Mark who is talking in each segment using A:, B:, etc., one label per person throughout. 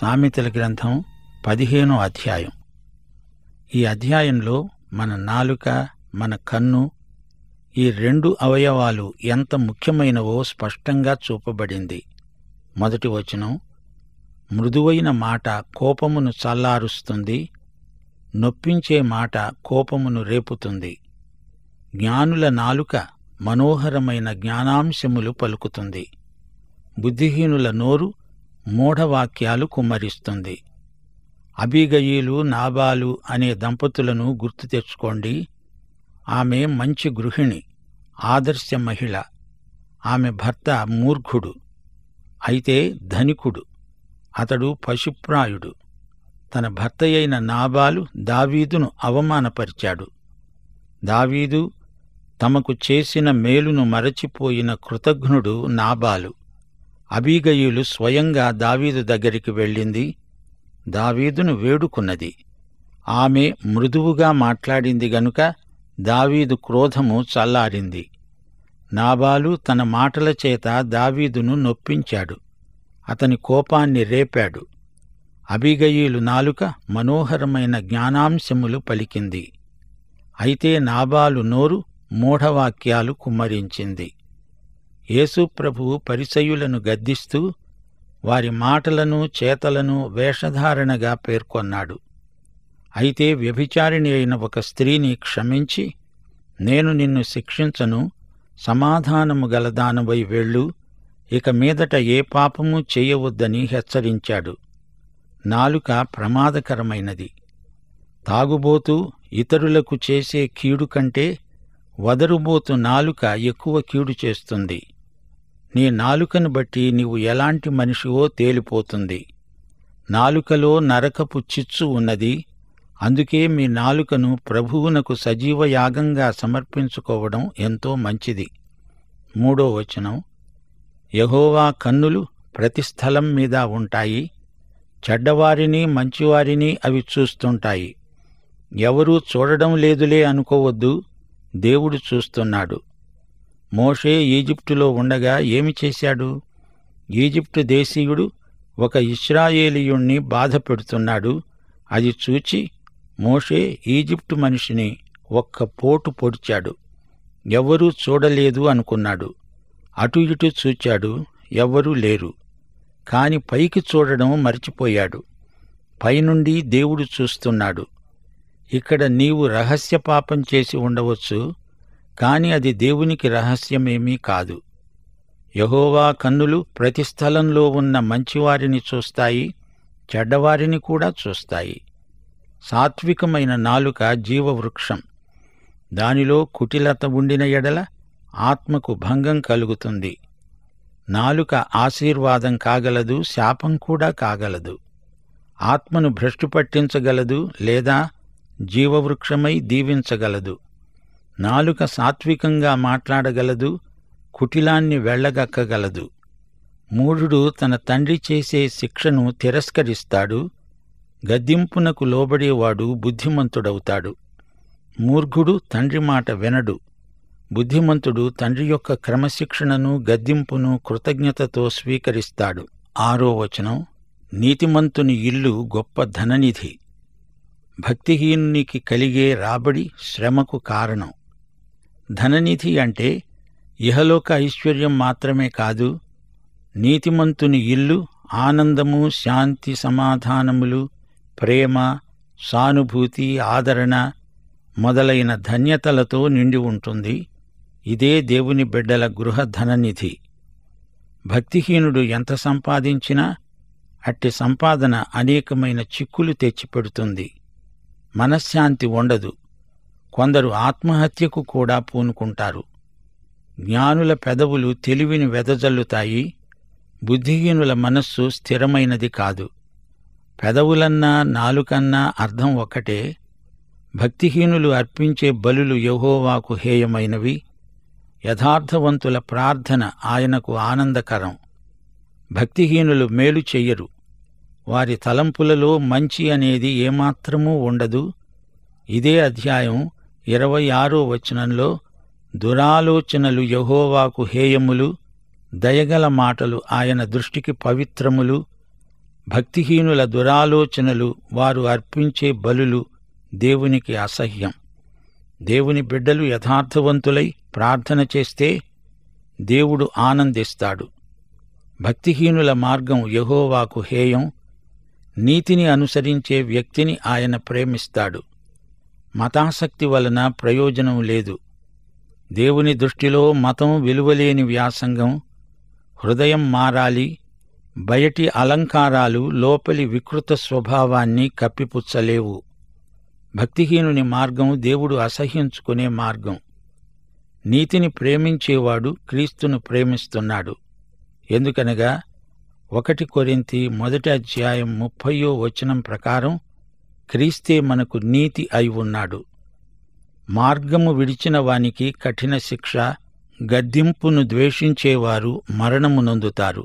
A: సామెతల గ్రంథం పదిహేనో అధ్యాయం ఈ అధ్యాయంలో మన నాలుక మన కన్ను ఈ రెండు అవయవాలు ఎంత ముఖ్యమైనవో స్పష్టంగా చూపబడింది మొదటి వచనం మృదువైన మాట కోపమును చల్లారుస్తుంది నొప్పించే మాట కోపమును రేపుతుంది జ్ఞానుల నాలుక మనోహరమైన జ్ఞానాంశములు పలుకుతుంది బుద్ధిహీనుల నోరు మూఢవాక్యాలు కుమ్మరిస్తుంది అబీగయీలు నాబాలు అనే దంపతులను గుర్తు తెచ్చుకోండి ఆమె మంచి గృహిణి ఆదర్శ మహిళ ఆమె భర్త మూర్ఖుడు అయితే ధనికుడు అతడు పశుప్రాయుడు తన భర్త అయిన నాబాలు దావీదును అవమానపరిచాడు దావీదు తమకు చేసిన మేలును మరచిపోయిన కృతఘ్నుడు నాబాలు అబీగయులు స్వయంగా దావీదు దగ్గరికి వెళ్ళింది దావీదును వేడుకున్నది ఆమె మృదువుగా మాట్లాడింది గనుక దావీదు క్రోధము చల్లారింది నాబాలు తన మాటల చేత దావీదును నొప్పించాడు అతని కోపాన్ని రేపాడు అబిగయీలు నాలుక మనోహరమైన జ్ఞానాంశములు పలికింది అయితే నాబాలు నోరు మూఢవాక్యాలు కుమ్మరించింది యేసు ప్రభువు పరిసయులను గద్దిస్తూ వారి మాటలను చేతలను వేషధారణగా పేర్కొన్నాడు అయితే వ్యభిచారిణి అయిన ఒక స్త్రీని క్షమించి నేను నిన్ను శిక్షించను సమాధానము గలదానవై వెళ్ళు ఇక మీదట ఏ పాపము చేయవద్దని హెచ్చరించాడు నాలుక ప్రమాదకరమైనది తాగుబోతూ ఇతరులకు చేసే కీడు కంటే వదరుబోతు నాలుక ఎక్కువ కీడు చేస్తుంది నీ నాలుకను బట్టి నీవు ఎలాంటి మనిషివో తేలిపోతుంది నాలుకలో నరకపు చిచ్చు ఉన్నది అందుకే మీ నాలుకను ప్రభువునకు సజీవ యాగంగా సమర్పించుకోవడం ఎంతో మంచిది మూడో వచనం యహోవా కన్నులు ప్రతి స్థలం మీద ఉంటాయి చెడ్డవారిని మంచివారిని అవి చూస్తుంటాయి ఎవరూ చూడడం లేదులే అనుకోవద్దు దేవుడు చూస్తున్నాడు మోషే ఈజిప్టులో ఉండగా ఏమి చేశాడు ఈజిప్టు దేశీయుడు ఒక ఇస్రాయేలీయుణ్ణి బాధ పెడుతున్నాడు అది చూచి మోషే ఈజిప్టు మనిషిని ఒక్క పోటు పొడిచాడు ఎవ్వరూ చూడలేదు అనుకున్నాడు అటు ఇటు చూచాడు ఎవ్వరూ లేరు కాని పైకి చూడడం మర్చిపోయాడు పైనుండి దేవుడు చూస్తున్నాడు ఇక్కడ నీవు రహస్య పాపం చేసి ఉండవచ్చు కాని అది దేవునికి రహస్యమేమీ కాదు యహోవా కన్నులు ప్రతి స్థలంలో ఉన్న మంచివారిని చూస్తాయి చెడ్డవారిని కూడా చూస్తాయి సాత్వికమైన నాలుక జీవవృక్షం దానిలో కుటిలత ఉండిన ఎడల ఆత్మకు భంగం కలుగుతుంది నాలుక ఆశీర్వాదం కాగలదు శాపం కూడా కాగలదు ఆత్మను భ్రష్టు పట్టించగలదు లేదా జీవవృక్షమై దీవించగలదు నాలుక సాత్వికంగా మాట్లాడగలదు కుటిలాన్ని వెళ్ళగక్కగలదు మూఢుడు తన తండ్రి చేసే శిక్షను తిరస్కరిస్తాడు గద్దింపునకు లోబడేవాడు బుద్ధిమంతుడవుతాడు మూర్ఘుడు తండ్రి మాట వినడు బుద్ధిమంతుడు తండ్రి యొక్క క్రమశిక్షణను గద్దింపును కృతజ్ఞతతో స్వీకరిస్తాడు ఆరో వచనం నీతిమంతుని ఇల్లు గొప్ప ధననిధి భక్తిహీనునికి కలిగే రాబడి శ్రమకు కారణం ధననిధి అంటే ఇహలోక ఐశ్వర్యం మాత్రమే కాదు నీతిమంతుని ఇల్లు ఆనందము శాంతి సమాధానములు ప్రేమ సానుభూతి ఆదరణ మొదలైన ధన్యతలతో నిండి ఉంటుంది ఇదే దేవుని బిడ్డల గృహ ధననిధి భక్తిహీనుడు ఎంత సంపాదించినా అట్టి సంపాదన అనేకమైన చిక్కులు తెచ్చిపెడుతుంది మనశ్శాంతి ఉండదు కొందరు ఆత్మహత్యకు కూడా పూనుకుంటారు జ్ఞానుల పెదవులు తెలివిని వెదజల్లుతాయి బుద్ధిహీనుల మనస్సు స్థిరమైనది కాదు పెదవులన్నా నాలుకన్నా అర్థం ఒక్కటే భక్తిహీనులు అర్పించే బలులు యహోవాకు హేయమైనవి యథార్థవంతుల ప్రార్థన ఆయనకు ఆనందకరం భక్తిహీనులు మేలు చెయ్యరు వారి తలంపులలో మంచి అనేది ఏమాత్రమూ ఉండదు ఇదే అధ్యాయం ఇరవై ఆరో వచనంలో దురాలోచనలు యహోవాకు హేయములు దయగల మాటలు ఆయన దృష్టికి పవిత్రములు భక్తిహీనుల దురాలోచనలు వారు అర్పించే బలులు దేవునికి అసహ్యం దేవుని బిడ్డలు యథార్థవంతులై ప్రార్థన చేస్తే దేవుడు ఆనందిస్తాడు భక్తిహీనుల మార్గం యెహోవాకు హేయం నీతిని అనుసరించే వ్యక్తిని ఆయన ప్రేమిస్తాడు మతాసక్తి వలన ప్రయోజనం లేదు దేవుని దృష్టిలో మతం విలువలేని వ్యాసంగం హృదయం మారాలి బయటి అలంకారాలు లోపలి వికృత స్వభావాన్ని కప్పిపుచ్చలేవు భక్తిహీనుని మార్గం దేవుడు అసహ్యించుకునే మార్గం నీతిని ప్రేమించేవాడు క్రీస్తును ప్రేమిస్తున్నాడు ఎందుకనగా ఒకటి కొరింతి మొదటి అధ్యాయం ముప్పయో వచనం ప్రకారం క్రీస్తే మనకు నీతి అయి ఉన్నాడు మార్గము విడిచిన వానికి కఠిన శిక్ష గద్దింపును ద్వేషించేవారు మరణము నొందుతారు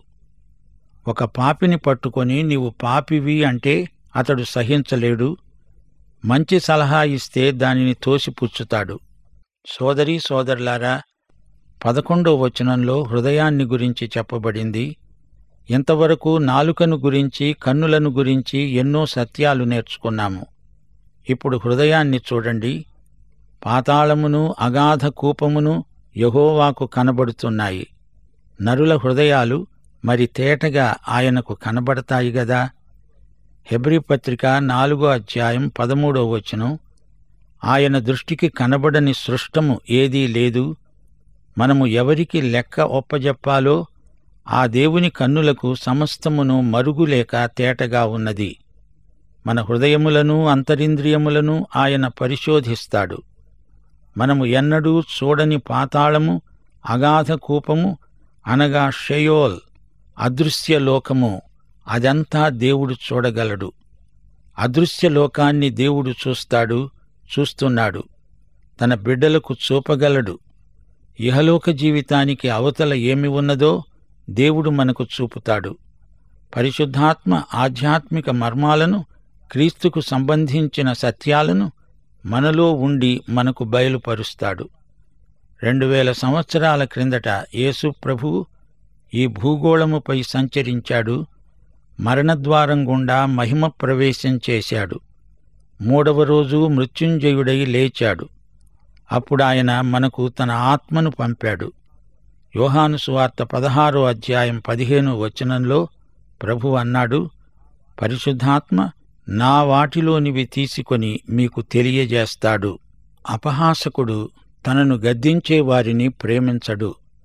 A: ఒక పాపిని పట్టుకొని నీవు పాపివి అంటే అతడు సహించలేడు మంచి సలహా ఇస్తే దానిని తోసిపుచ్చుతాడు సోదరీ సోదరులారా పదకొండో వచనంలో హృదయాన్ని గురించి చెప్పబడింది ఇంతవరకు నాలుకను గురించి కన్నులను గురించి ఎన్నో సత్యాలు నేర్చుకున్నాము ఇప్పుడు హృదయాన్ని చూడండి పాతాళమును అగాధ కూపమును యహోవాకు కనబడుతున్నాయి నరుల హృదయాలు మరి తేటగా ఆయనకు కనబడతాయి గదా హెబ్రి పత్రిక నాలుగో అధ్యాయం పదమూడో వచనం ఆయన దృష్టికి కనబడని సృష్టము ఏదీ లేదు మనము ఎవరికి లెక్క ఒప్పజెప్పాలో ఆ దేవుని కన్నులకు సమస్తమును మరుగులేక తేటగా ఉన్నది మన హృదయములను అంతరింద్రియములను ఆయన పరిశోధిస్తాడు మనము ఎన్నడూ చూడని పాతాళము అగాధ కూపము అనగా షయోల్ అదృశ్య లోకము అదంతా దేవుడు చూడగలడు అదృశ్య లోకాన్ని దేవుడు చూస్తాడు చూస్తున్నాడు తన బిడ్డలకు చూపగలడు ఇహలోక జీవితానికి అవతల ఏమి ఉన్నదో దేవుడు మనకు చూపుతాడు పరిశుద్ధాత్మ ఆధ్యాత్మిక మర్మాలను క్రీస్తుకు సంబంధించిన సత్యాలను మనలో ఉండి మనకు బయలుపరుస్తాడు రెండు వేల సంవత్సరాల క్రిందట యేసు ప్రభువు ఈ భూగోళముపై సంచరించాడు మరణద్వారం గుండా మహిమ ప్రవేశం చేశాడు మూడవ రోజు మృత్యుంజయుడై లేచాడు అప్పుడు ఆయన మనకు తన ఆత్మను పంపాడు యోహాను సువార్త పదహారో అధ్యాయం పదిహేను వచనంలో ప్రభు అన్నాడు పరిశుద్ధాత్మ నా వాటిలోనివి తీసుకొని మీకు తెలియజేస్తాడు అపహాసకుడు తనను గద్దించే వారిని ప్రేమించడు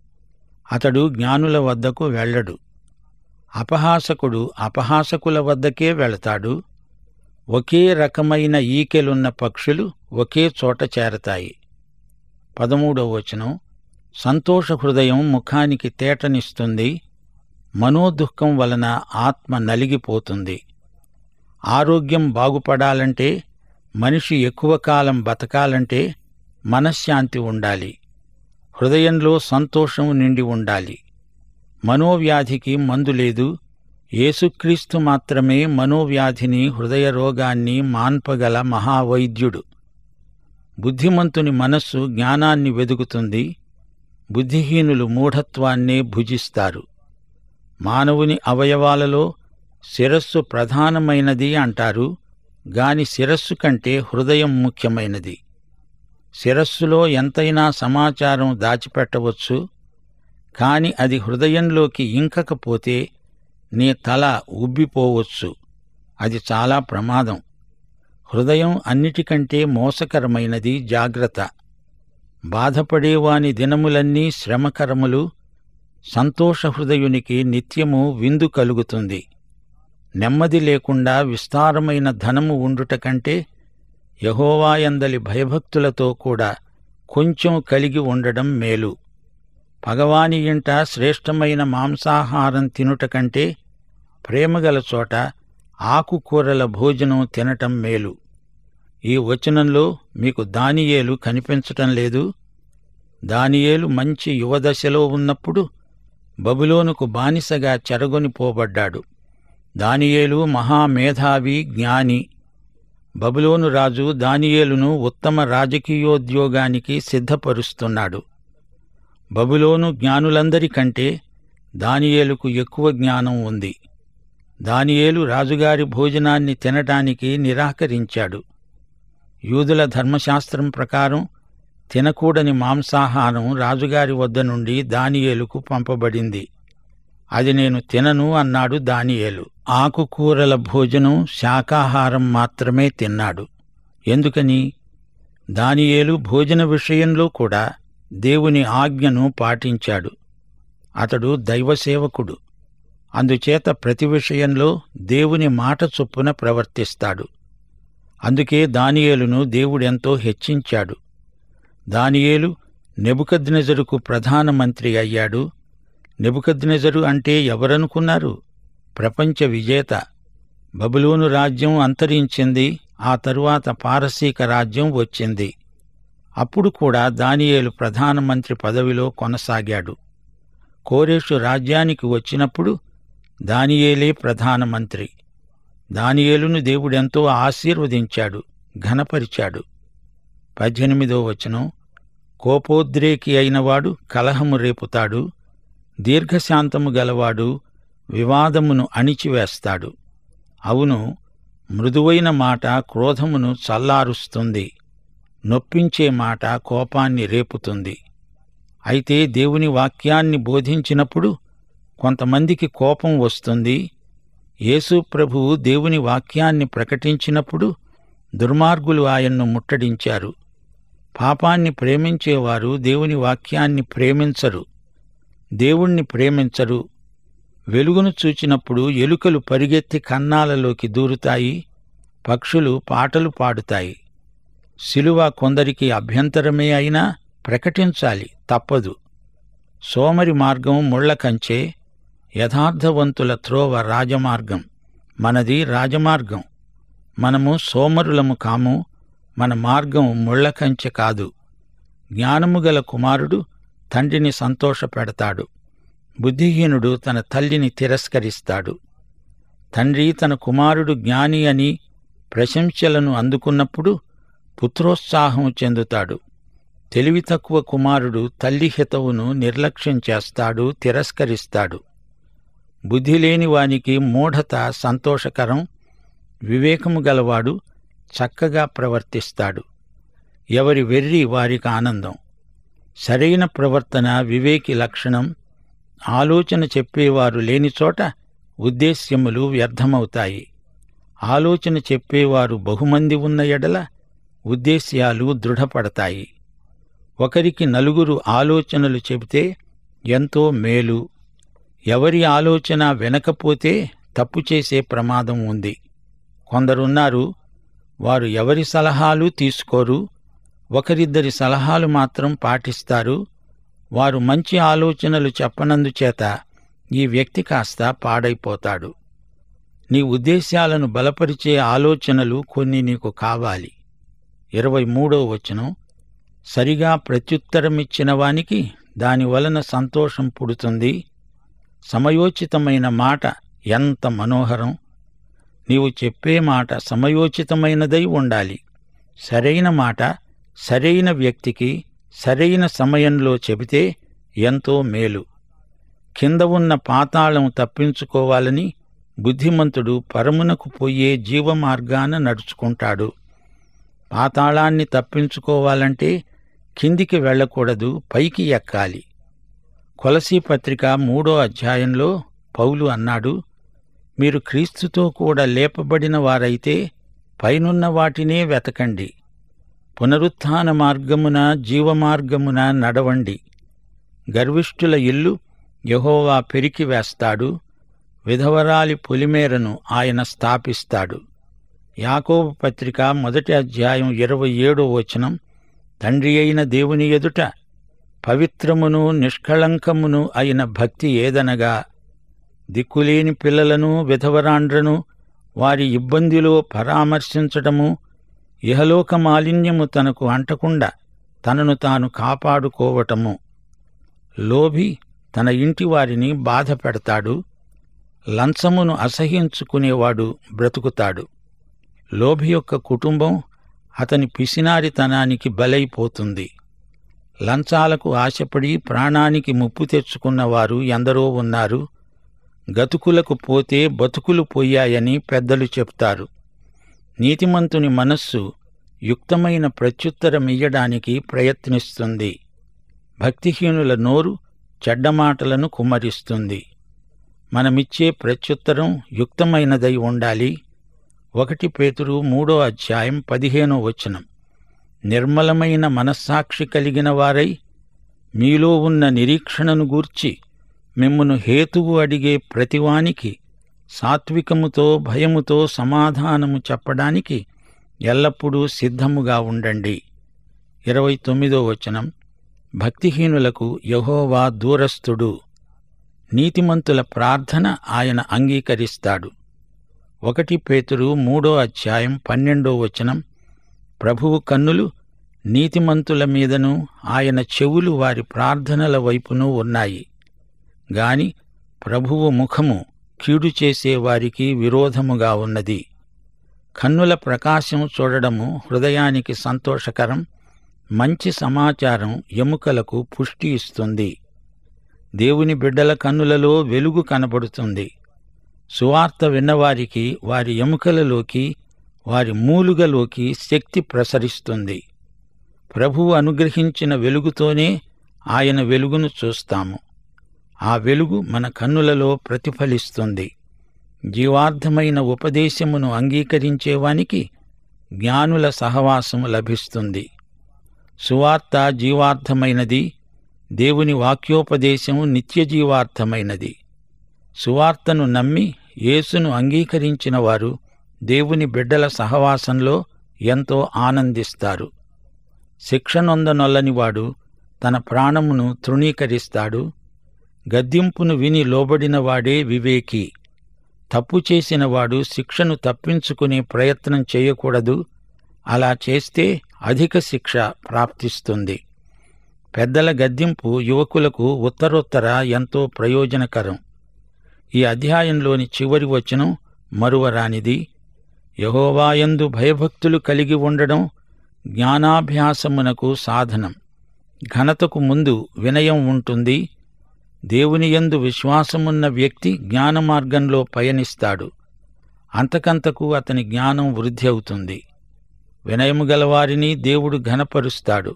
A: అతడు జ్ఞానుల వద్దకు వెళ్ళడు అపహాసకుడు అపహాసకుల వద్దకే వెళతాడు ఒకే రకమైన ఈకెలున్న పక్షులు ఒకే చోట చేరతాయి పదమూడవ వచనం సంతోష హృదయం ముఖానికి తేటనిస్తుంది మనోదుఃఖం వలన ఆత్మ నలిగిపోతుంది ఆరోగ్యం బాగుపడాలంటే మనిషి ఎక్కువ కాలం బతకాలంటే మనశ్శాంతి ఉండాలి హృదయంలో సంతోషం నిండి ఉండాలి మనోవ్యాధికి మందు లేదు యేసుక్రీస్తు మాత్రమే మనోవ్యాధిని హృదయ రోగాన్ని మాన్పగల మహావైద్యుడు బుద్ధిమంతుని మనస్సు జ్ఞానాన్ని వెదుకుతుంది బుద్ధిహీనులు మూఢత్వాన్నే భుజిస్తారు మానవుని అవయవాలలో శిరస్సు ప్రధానమైనది అంటారు గాని శిరస్సు కంటే హృదయం ముఖ్యమైనది శిరస్సులో ఎంతైనా సమాచారం దాచిపెట్టవచ్చు కాని అది హృదయంలోకి ఇంకకపోతే నీ తల ఉబ్బిపోవచ్చు అది చాలా ప్రమాదం హృదయం అన్నిటికంటే మోసకరమైనది జాగ్రత్త బాధపడేవాని దినములన్నీ శ్రమకరములు సంతోష హృదయునికి నిత్యము విందు కలుగుతుంది నెమ్మది లేకుండా విస్తారమైన ధనము ఉండుట కంటే యహోవాయందలి భయభక్తులతో కూడా కొంచెం కలిగి ఉండడం మేలు పగవాని ఇంట శ్రేష్టమైన మాంసాహారం తినుట కంటే ప్రేమగల చోట ఆకుకూరల భోజనం తినటం మేలు ఈ వచనంలో మీకు దానియేలు కనిపించటం లేదు దానియేలు మంచి యువదశలో ఉన్నప్పుడు బబులోనుకు బానిసగా చెరగొనిపోబడ్డాడు దానియేలు మహామేధావి జ్ఞాని బబులోను రాజు దానియేలును ఉత్తమ రాజకీయోద్యోగానికి సిద్ధపరుస్తున్నాడు బబులోను జ్ఞానులందరికంటే దానియేలుకు ఎక్కువ జ్ఞానం ఉంది దానియేలు రాజుగారి భోజనాన్ని తినటానికి నిరాకరించాడు యూదుల ధర్మశాస్త్రం ప్రకారం తినకూడని మాంసాహారం రాజుగారి వద్ద నుండి దానియేలుకు పంపబడింది అది నేను తినను అన్నాడు దానియేలు ఆకుకూరల భోజనం శాకాహారం మాత్రమే తిన్నాడు ఎందుకని దానియేలు భోజన విషయంలో కూడా దేవుని ఆజ్ఞను పాటించాడు అతడు దైవసేవకుడు అందుచేత ప్రతి విషయంలో దేవుని మాట చొప్పున ప్రవర్తిస్తాడు అందుకే దానియేలును దేవుడెంతో హెచ్చించాడు దానియేలు నెబుకద్నెజరుకు ప్రధానమంత్రి అయ్యాడు నెబుకద్నెజరు అంటే ఎవరనుకున్నారు ప్రపంచ విజేత బబులోను రాజ్యం అంతరించింది ఆ తరువాత పారసీక రాజ్యం వచ్చింది అప్పుడు కూడా దానియేలు ప్రధానమంత్రి పదవిలో కొనసాగాడు కోరేషు రాజ్యానికి వచ్చినప్పుడు దానియేలే ప్రధానమంత్రి దానియేలును దేవుడెంతో ఆశీర్వదించాడు ఘనపరిచాడు పద్దెనిమిదో వచనం కోపోద్రేకి అయినవాడు కలహము రేపుతాడు దీర్ఘశాంతము గలవాడు వివాదమును అణిచివేస్తాడు అవును మృదువైన మాట క్రోధమును చల్లారుస్తుంది నొప్పించే మాట కోపాన్ని రేపుతుంది అయితే దేవుని వాక్యాన్ని బోధించినప్పుడు కొంతమందికి కోపం వస్తుంది యేసు ప్రభువు దేవుని వాక్యాన్ని ప్రకటించినప్పుడు దుర్మార్గులు ఆయన్ను ముట్టడించారు పాపాన్ని ప్రేమించేవారు దేవుని వాక్యాన్ని ప్రేమించరు దేవుణ్ణి ప్రేమించరు వెలుగును చూచినప్పుడు ఎలుకలు పరిగెత్తి కన్నాలలోకి దూరుతాయి పక్షులు పాటలు పాడుతాయి శిలువ కొందరికి అభ్యంతరమే అయినా ప్రకటించాలి తప్పదు సోమరి మార్గం ముళ్ల కంచే యథార్థవంతుల త్రోవ రాజమార్గం మనది రాజమార్గం మనము సోమరులము కాము మన మార్గం ముళ్ల కంచె కాదు జ్ఞానము గల కుమారుడు తండ్రిని సంతోషపెడతాడు బుద్ధిహీనుడు తన తల్లిని తిరస్కరిస్తాడు తండ్రి తన కుమారుడు జ్ఞాని అని ప్రశంసలను అందుకున్నప్పుడు పుత్రోత్సాహం చెందుతాడు తెలివి తక్కువ కుమారుడు తల్లి హితవును నిర్లక్ష్యం చేస్తాడు తిరస్కరిస్తాడు బుద్ధి లేని వానికి మూఢత సంతోషకరం వివేకము గలవాడు చక్కగా ప్రవర్తిస్తాడు ఎవరి వెర్రి వారికి ఆనందం సరైన ప్రవర్తన వివేకి లక్షణం ఆలోచన చెప్పేవారు లేని చోట ఉద్దేశ్యములు వ్యర్థమవుతాయి ఆలోచన చెప్పేవారు బహుమంది ఉన్న ఎడల ఉద్దేశ్యాలు దృఢపడతాయి ఒకరికి నలుగురు ఆలోచనలు చెబితే ఎంతో మేలు ఎవరి ఆలోచన వెనకపోతే తప్పు చేసే ప్రమాదం ఉంది కొందరున్నారు వారు ఎవరి సలహాలు తీసుకోరు ఒకరిద్దరి సలహాలు మాత్రం పాటిస్తారు వారు మంచి ఆలోచనలు చెప్పనందుచేత ఈ వ్యక్తి కాస్త పాడైపోతాడు నీ ఉద్దేశాలను బలపరిచే ఆలోచనలు కొన్ని నీకు కావాలి ఇరవై మూడో వచనం సరిగా ప్రత్యుత్తరమిచ్చిన వానికి దానివలన సంతోషం పుడుతుంది సమయోచితమైన మాట ఎంత మనోహరం నీవు చెప్పే మాట సమయోచితమైనదై ఉండాలి సరైన మాట సరైన వ్యక్తికి సరైన సమయంలో చెబితే ఎంతో మేలు కింద ఉన్న పాతాళం తప్పించుకోవాలని బుద్ధిమంతుడు పరమునకు పోయే జీవమార్గాన నడుచుకుంటాడు పాతాళాన్ని తప్పించుకోవాలంటే కిందికి వెళ్ళకూడదు పైకి ఎక్కాలి కొలసీ పత్రిక మూడో అధ్యాయంలో పౌలు అన్నాడు మీరు క్రీస్తుతో కూడా లేపబడిన వారైతే పైనున్న వాటినే వెతకండి పునరుత్థాన మార్గమున జీవమార్గమున నడవండి గర్విష్ఠుల ఇల్లు యహోవా పెరికి వేస్తాడు విధవరాలి పొలిమేరను ఆయన స్థాపిస్తాడు యాకోబు పత్రిక మొదటి అధ్యాయం ఇరవై ఏడో వచనం తండ్రి అయిన దేవుని ఎదుట పవిత్రమును నిష్కళంకమును అయిన భక్తి ఏదనగా దిక్కులేని పిల్లలను విధవరాండ్రను వారి ఇబ్బందిలో పరామర్శించటము ఇహలోక మాలిన్యము తనకు అంటకుండా తనను తాను కాపాడుకోవటము లోభి తన ఇంటి వారిని బాధ పెడతాడు లంచమును అసహించుకునేవాడు బ్రతుకుతాడు లోభి యొక్క కుటుంబం అతని పిసినారితనానికి బలైపోతుంది లంచాలకు ఆశపడి ప్రాణానికి ముప్పు తెచ్చుకున్నవారు ఎందరో ఉన్నారు గతుకులకు పోతే బతుకులు పోయాయని పెద్దలు చెప్తారు నీతిమంతుని మనస్సు యుక్తమైన ప్రత్యుత్తరమియ్యడానికి ప్రయత్నిస్తుంది భక్తిహీనుల నోరు చెడ్డమాటలను కుమ్మరిస్తుంది మనమిచ్చే ప్రత్యుత్తరం యుక్తమైనదై ఉండాలి ఒకటి పేతురు మూడో అధ్యాయం పదిహేనో వచనం నిర్మలమైన మనస్సాక్షి కలిగిన వారై మీలో ఉన్న నిరీక్షణను గూర్చి మిమ్మును హేతువు అడిగే ప్రతివానికి సాత్వికముతో భయముతో సమాధానము చెప్పడానికి ఎల్లప్పుడూ సిద్ధముగా ఉండండి ఇరవై తొమ్మిదో వచనం భక్తిహీనులకు యహోవా దూరస్థుడు నీతిమంతుల ప్రార్థన ఆయన అంగీకరిస్తాడు ఒకటి పేతురు మూడో అధ్యాయం పన్నెండో వచనం ప్రభువు కన్నులు నీతిమంతుల మీదను ఆయన చెవులు వారి ప్రార్థనల వైపును ఉన్నాయి గాని ప్రభువు ముఖము కీడు చేసే వారికి విరోధముగా ఉన్నది కన్నుల ప్రకాశం చూడడము హృదయానికి సంతోషకరం మంచి సమాచారం ఎముకలకు పుష్టి ఇస్తుంది దేవుని బిడ్డల కన్నులలో వెలుగు కనబడుతుంది సువార్త విన్నవారికి వారి ఎముకలలోకి వారి మూలుగలోకి శక్తి ప్రసరిస్తుంది ప్రభువు అనుగ్రహించిన వెలుగుతోనే ఆయన వెలుగును చూస్తాము ఆ వెలుగు మన కన్నులలో ప్రతిఫలిస్తుంది జీవార్థమైన ఉపదేశమును అంగీకరించేవానికి జ్ఞానుల సహవాసము లభిస్తుంది సువార్త జీవార్థమైనది దేవుని వాక్యోపదేశము నిత్యజీవార్థమైనది సువార్తను నమ్మి యేసును అంగీకరించిన వారు దేవుని బిడ్డల సహవాసంలో ఎంతో ఆనందిస్తారు శిక్షనొందనొల్లనివాడు తన ప్రాణమును తృణీకరిస్తాడు గద్దింపును విని లోబడినవాడే వివేకి తప్పు చేసినవాడు శిక్షను తప్పించుకునే ప్రయత్నం చేయకూడదు అలా చేస్తే అధిక శిక్ష ప్రాప్తిస్తుంది పెద్దల గద్దింపు యువకులకు ఉత్తరోత్తర ఎంతో ప్రయోజనకరం ఈ అధ్యాయంలోని చివరి వచనం మరువరానిది యహోవాయందు భయభక్తులు కలిగి ఉండడం జ్ఞానాభ్యాసమునకు సాధనం ఘనతకు ముందు వినయం ఉంటుంది దేవుని యందు విశ్వాసమున్న వ్యక్తి జ్ఞాన మార్గంలో పయనిస్తాడు అంతకంతకు అతని జ్ఞానం వృద్ధి అవుతుంది వినయము గలవారిని దేవుడు ఘనపరుస్తాడు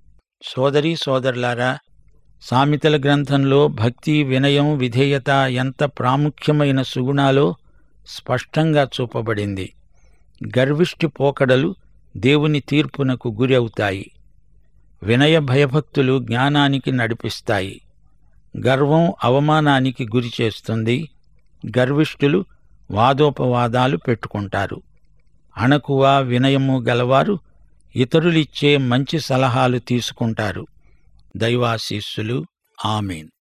A: సోదరీ సోదరులారా సామెతల గ్రంథంలో భక్తి వినయం విధేయత ఎంత ప్రాముఖ్యమైన సుగుణాలో స్పష్టంగా చూపబడింది గర్విష్టి పోకడలు దేవుని తీర్పునకు గురి అవుతాయి వినయ భయభక్తులు జ్ఞానానికి నడిపిస్తాయి గర్వం అవమానానికి గురి చేస్తుంది గర్విష్ఠులు వాదోపవాదాలు పెట్టుకుంటారు అణకువ వినయము గలవారు ఇతరులిచ్చే మంచి సలహాలు తీసుకుంటారు దైవాశీస్సులు ఆమెన్